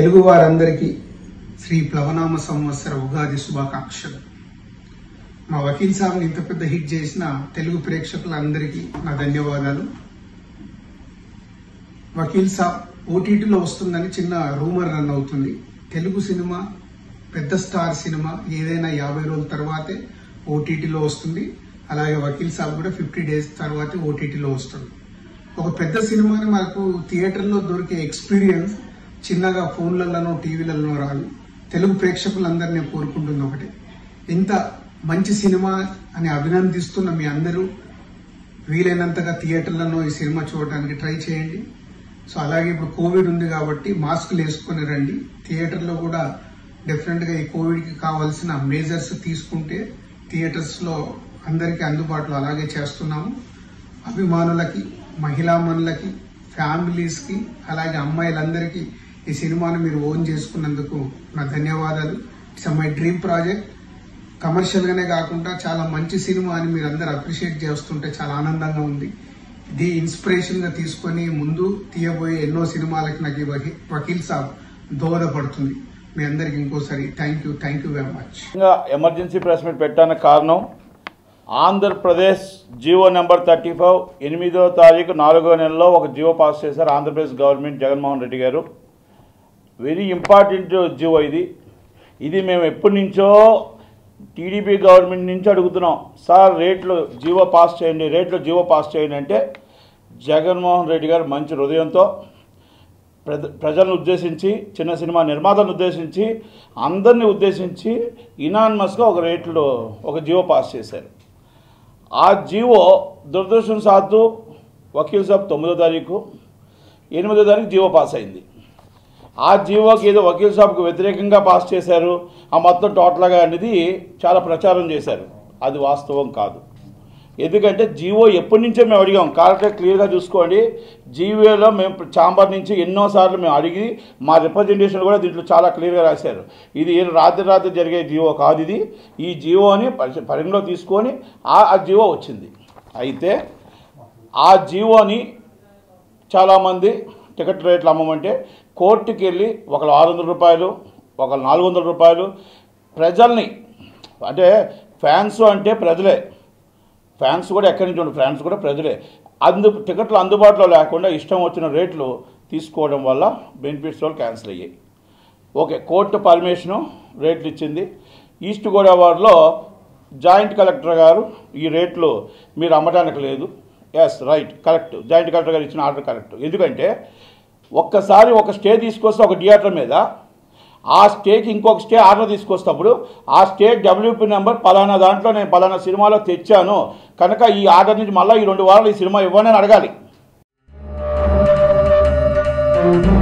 తెలుగు వారందరికీ శ్రీ ప్లవనామ సంవత్సర ఉగాది శుభాకాంక్షలు మా వకీల్ సాబ్ని ఇంత పెద్ద హిట్ చేసిన తెలుగు ప్రేక్షకులందరికీ నా ధన్యవాదాలు వకీల్ సాబ్ ఓటీటీలో వస్తుందని చిన్న రూమర్ రన్ అవుతుంది తెలుగు సినిమా పెద్ద స్టార్ సినిమా ఏదైనా యాభై రోజుల తర్వాతే ఓటీటీలో వస్తుంది అలాగే వకీల్ సాబ్ కూడా ఫిఫ్టీ డేస్ తర్వాతే ఓటీటీలో వస్తుంది ఒక పెద్ద సినిమాని మనకు థియేటర్లో దొరికే ఎక్స్పీరియన్స్ చిన్నగా ఫోన్లలోనో టీవీలలో రాదు తెలుగు ప్రేక్షకులందరినీ కోరుకుంటుంది ఒకటి ఇంత మంచి సినిమా అని అభినందిస్తున్న మీ అందరూ వీలైనంతగా థియేటర్లలో ఈ సినిమా చూడడానికి ట్రై చేయండి సో అలాగే ఇప్పుడు కోవిడ్ ఉంది కాబట్టి మాస్కులు వేసుకొని రండి థియేటర్లో కూడా డెఫినెట్ గా ఈ కోవిడ్ కి కావాల్సిన మేజర్స్ తీసుకుంటే థియేటర్స్ లో అందరికీ అందుబాటులో అలాగే చేస్తున్నాము అభిమానులకి మహిళామణులకి ఫ్యామిలీస్ కి అలాగే అమ్మాయిలందరికీ ఈ సినిమాను మీరు ఓన్ చేసుకున్నందుకు నా ధన్యవాదాలు it's my dream project commercial గానే కాకుండా చాలా మంచి సినిమా అని మీరు అందరు అప్రిషియేట్ చేస్తుంటే చాలా ఆనందంగా ఉంది ఇది ఇన్స్పిరేషన్ గా తీసుకొని ముందు తీయబోయే ఎన్నో సినిమాలకి నాకు ఈ వకీ- వకీల్ సాబ్ దోహదపడుతుంది మీ అందరికి ఇంకోసారి thank you thank you very much ముఖ్యంగా ఎమర్జెన్సీ ప్రెస్ మీట్ పెట్టడానికి కారణం Andhra Pradesh GO number thirty five ఎనిమిదో తారీఖు నాలుగో నెలలో ఒక జీవో పాస్ చేశారు ఆంధ్రప్రదేశ్ గవర్నమెంట్ జగన్మోహన్ రెడ్డి గారు వెరీ ఇంపార్టెంట్ జీవో ఇది ఇది మేము ఎప్పటి నుంచో టీడీపీ గవర్నమెంట్ నుంచి అడుగుతున్నాం సార్ రేట్లు జీవో పాస్ చేయండి రేట్లు జీవో పాస్ చేయండి అంటే జగన్మోహన్ రెడ్డి గారు మంచి హృదయంతో ప్రజ ప్రజలను ఉద్దేశించి చిన్న సినిమా నిర్మాతలను ఉద్దేశించి అందరిని ఉద్దేశించి ఇనాన్మస్గా ఒక రేట్లో ఒక జీవో పాస్ చేశారు ఆ జీవో దురదృష్టవశాత్తు వకీల్ సాబ్ తొమ్మిదో తారీఖు ఎనిమిదో తారీఖు జీవో పాస్ అయింది ఆ జీవోకి ఏదో వకీల్ సాబ్కు వ్యతిరేకంగా పాస్ చేశారు ఆ మొత్తం టోటల్గా అనేది చాలా ప్రచారం చేశారు అది వాస్తవం కాదు ఎందుకంటే జీవో ఎప్పటి నుంచో మేము అడిగాం కాబట్టి క్లియర్గా చూసుకోండి జీవోలో మేము ఛాంబర్ నుంచి ఎన్నోసార్లు మేము అడిగి మా రిప్రజెంటేషన్ కూడా దీంట్లో చాలా క్లియర్గా రాశారు ఇది ఏం రాత్రి రాత్రి జరిగే జీవో కాదు ఇది ఈ జీవోని పరి- పరిగణలో తీసుకొని ఆ ఆ జీవో వచ్చింది అయితే ఆ జీవోని చాలామంది టికెట్ రేట్లు అమ్మమంటే కోర్టుకి వెళ్ళి ఒకళ్ళు ఆరు వందల రూపాయలు ఒకళ్ళు నాలుగు వందల రూపాయలు ప్రజల్ని అంటే ఫ్యాన్స్ అంటే ప్రజలే ఫ్యాన్స్ కూడా ఎక్కడి నుంచి ఉండరు ఫ్యాన్స్ కూడా ప్రజలే అందు టికెట్లు అందుబాటులో లేకుండా ఇష్టం వచ్చిన రేట్లు తీసుకోవడం వల్ల బెనిఫిట్స్ వాళ్ళు క్యాన్సిల్ అయ్యాయి ఓకే కోర్టు పర్మిషను రేట్లు ఇచ్చింది ఈస్ట్ గోదావరిలో జాయింట్ కలెక్టర్ గారు ఈ రేట్లు మీరు అమ్మడానికి లేదు yes right correct joint collector గారు ఇచ్చిన ఆర్డర్ కరెక్ట్ ఎందుకంటే ఒక్కసారి ఒక స్టే తీసుకొస్తే ఒక థియేటర్ మీద ఆ స్టేకి ఇంకొక స్టే ఆర్డర్ తీసుకొస్తప్పుడు ఆ స్టే డబ్ల్యూపీ నెంబర్ పలానా దాంట్లో నేను పలానా సినిమాలో తెచ్చాను కనుక ఈ ఆర్డర్ నుంచి మళ్ళీ ఈ రెండు వారాలు ఈ సినిమా ఇవ్వని అని అడగాలి